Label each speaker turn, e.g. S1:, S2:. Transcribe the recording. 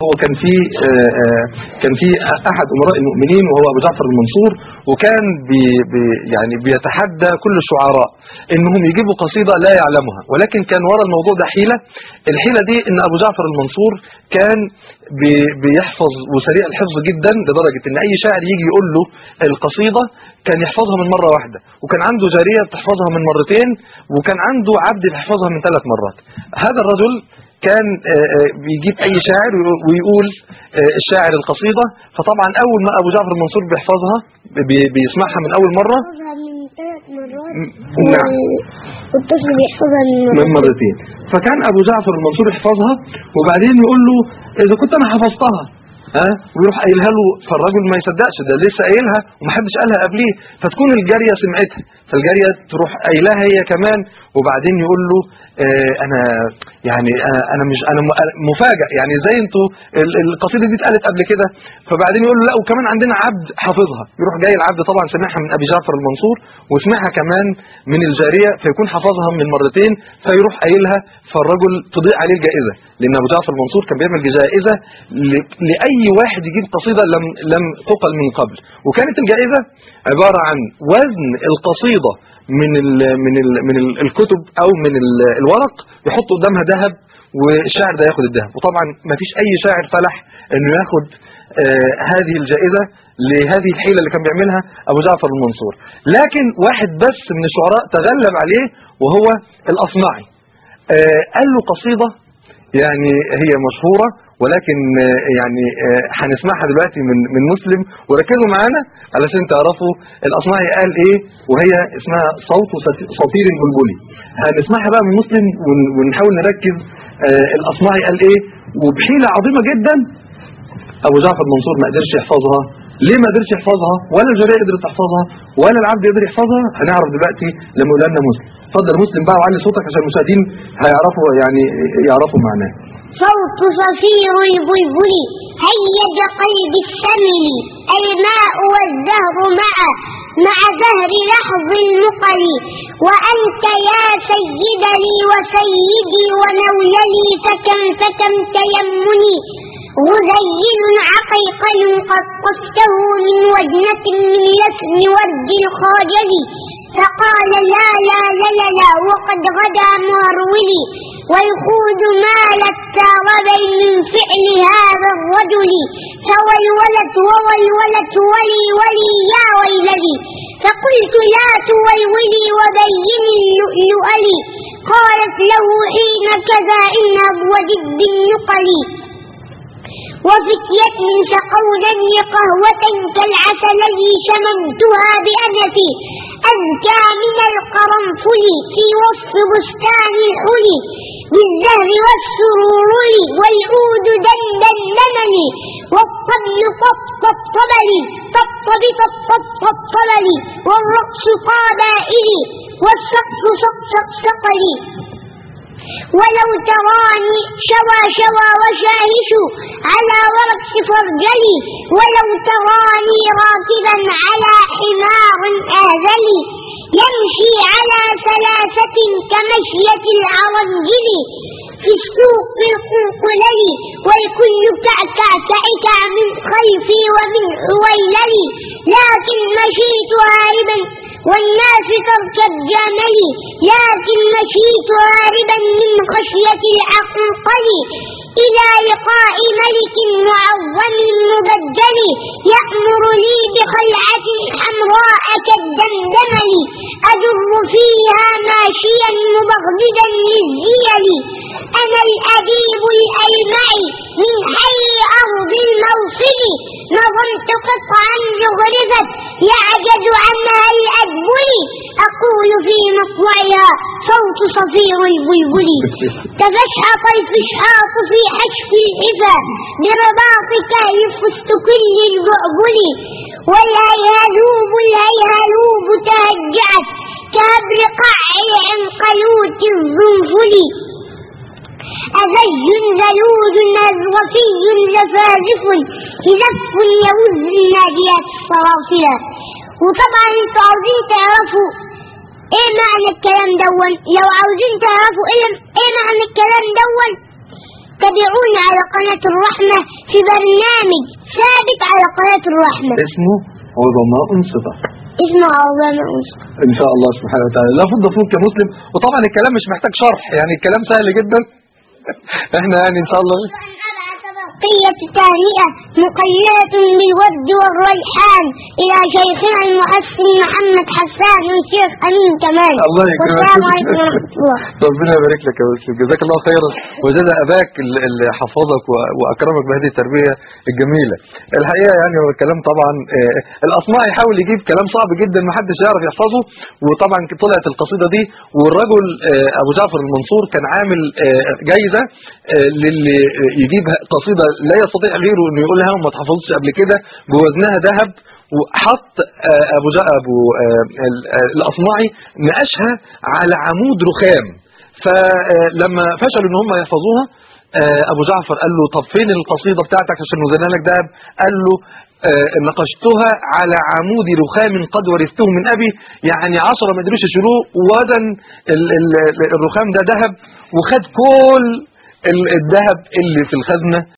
S1: هو كان في آه، آه، كان في احد امراء المؤمنين وهو ابو جعفر المنصور وكان بي بي يعني بيتحدى كل الشعراء انهم يجيبوا قصيده لا يعلمها ولكن كان ورا الموضوع ده حيله الحيله دي ان ابو جعفر المنصور كان بي- بيحفظ وسريع الحفظ جدا لدرجه ان اي شاعر يجي يقول له القصيده كان يحفظها من مره واحده وكان عنده جاريه بتحفظها من مرتين وكان عنده عبد بيحفظها من ثلاث مرات هذا الرجل كان آه، آه، بيجيب اي شاعر ويقول آه، الشاعر القصيده فطبعا اول ما ابو جعفر المنصور بيحفظها بي- بيسمعها من اول مره
S2: بيحفظها من ثلاث مرات
S1: نعم.
S2: وال- والطفل بيحفظها من
S1: من
S2: مرتين
S1: مرتين فكان ابو جعفر المنصور يحفظها وبعدين يقول له اذا كنت انا حفظتها ها ويروح قايلها له فالراجل ما يصدقش ده لسه قايلها ومحدش قالها قبليه فتكون الجاريه سمعتها فالجاريه تروح قايلها هي كمان وبعدين يقول له آه انا يعني انا انا مش انا م- مفاجئ يعني ازاي انتوا ال- القصيده دي اتقالت قبل كده فبعدين يقول له لا وكمان عندنا عبد حافظها يروح جاي العبد طبعا سمعها من ابي جعفر المنصور وسمعها كمان من الجاريه فيكون حفظها من مرتين فيروح قايلها فالرجل تضيع عليه الجائزه لان ابو جعفر المنصور كان بيعمل جائزه ل- لاي واحد يجيب قصيده لم لم تقل من قبل وكانت الجائزه عباره عن وزن القصيده من ال من ال من ال الكتب او من ال- الورق يحط قدامها ذهب والشاعر ده ياخد الذهب وطبعا ما فيش اي شاعر فلح انه ياخد آه هذه الجائزه لهذه الحيله اللي كان بيعملها ابو جعفر المنصور لكن واحد بس من الشعراء تغلب عليه وهو الاصمعي آه قال له قصيده يعني هي مشهوره ولكن آه، يعني آه، هنسمعها دلوقتي من من مسلم وركزوا معانا علشان تعرفوا الاصمعي قال ايه وهي اسمها صوت سط- سطير بلبلي هنسمعها بقى من مسلم ون- ونحاول نركز آه، الاصمعي قال ايه وبحيله عظيمه جدا ابو جعفر المنصور ما قدرش يحفظها ليه ما قدرش يحفظها ولا الجاريه قدرت تحفظها ولا العبد قدر يحفظها هنعرف دلوقتي لما يقول لنا مسلم اتفضل مسلم بقى وعلي صوتك عشان المشاهدين هيعرفوا يعني يعرفوا معناه
S2: صوت صفير البلبل هيج قلب السمل الماء والزهر معه مع زهر لحظ المقل وأنت يا سيد لي وسيدي ونوللي فكم فكم تيمني غزيل عقيقل قد قصته من وجنة من لسن ورد الخاجل فقال لا لا لا لا, لا وقد غدا مارولي والخود مالت ساربي من فعل هذا الرجل فولولت وولولت ولي ولي يا ويلي فقلت لا تولولي وبيني اللؤلؤ لي قالت له حين كذا إن أبود بالنقل وفتية سقونني قهوة كالعسل الذي شممتها بأنفي أزكى من القرنفل في وصف بستان الحلي بالزهر والسرور لي والعود دندننني والطبل طبطبطبلي طبطب طبطبطبلي والرقص قابائلي والسقف سقسقسقلي ولو تراني شوى شوى وشاهش على ورق فرجلي ولو تراني راكبا على حمار أهذلي يمشي على ثلاثة كمشية العرنجل في السوق القنقلل والكل كعكع كعكع من خلفي ومن حويللي لكن مشيت هاربا والناس تركب جملي لكن مشيت هاربا من خشية العقنقل إلى لقاء ملك معظم مبدل يأمر لي بخلعة حمراء كالدمدمل أجر فيها ماشيا مبغضدا للزيل أنا الأديب الألمعي من حي أرض الموصل نظمت قطعا زغرفت يعجز عنها الأدبل أقول في مطلعها صوت صفير البلبل تفشحط الفشحاط في حشف الإفا برباطك يفست كل البعبل والهيهلوب الهيهلوب تهجعت كهبر قع العنقلوت الظنفل أذي ذلول نزوفي زفازف هزف يوز الناديات الصرافية وطبعا انتوا عاوزين تعرفوا ايه معنى الكلام دون لو عاوزين تعرفوا ايه, ايه معنى الكلام دون تابعونا على قناة الرحمة في برنامج ثابت على قناة الرحمة
S1: اسمه عظماء صفة
S2: اسمه عظام أنصر
S1: ان شاء الله سبحانه وتعالى لا بد فوق كمسلم وطبعا الكلام مش محتاج شرح يعني الكلام سهل جدا احنا يعني ان شاء الله
S2: بقية تهنئة مقيدة بالورد والريحان إلى شيخنا المحسن محمد حسان والشيخ أمين كمان
S1: الله يكرمك.
S2: والسلام عليكم ورحمة الله
S1: ربنا يبارك لك يا مسلم جزاك الله خيرا وجزا اباك ال- اللي حفظك و- واكرمك بهذه التربيه الجميله الحقيقه يعني هو الكلام طبعا آه، الاصماع يحاول يجيب كلام صعب جدا ما حدش يعرف يحفظه وطبعا طلعت القصيده دي والرجل آه، ابو جعفر المنصور كان عامل آه، جايزه آه، للي آه، يجيب قصيده لا يستطيع غيره انه يقولها وما اتحفظتش قبل كده بوزنها ذهب وحط آه، ابو جا ابو آه، ال- آه، الاصمعي نقشها على عمود رخام فلما فشلوا ان هم يحفظوها آه، ابو جعفر قال له طب فين القصيده بتاعتك عشان نوزنها لك دهب قال له آه، نقشتها على عمود رخام قد ورثته من ابي يعني عشرة ما قدروش يشيلوه وزن ال- ال- الرخام ده ذهب وخد كل ال- الذهب اللي في الخزنه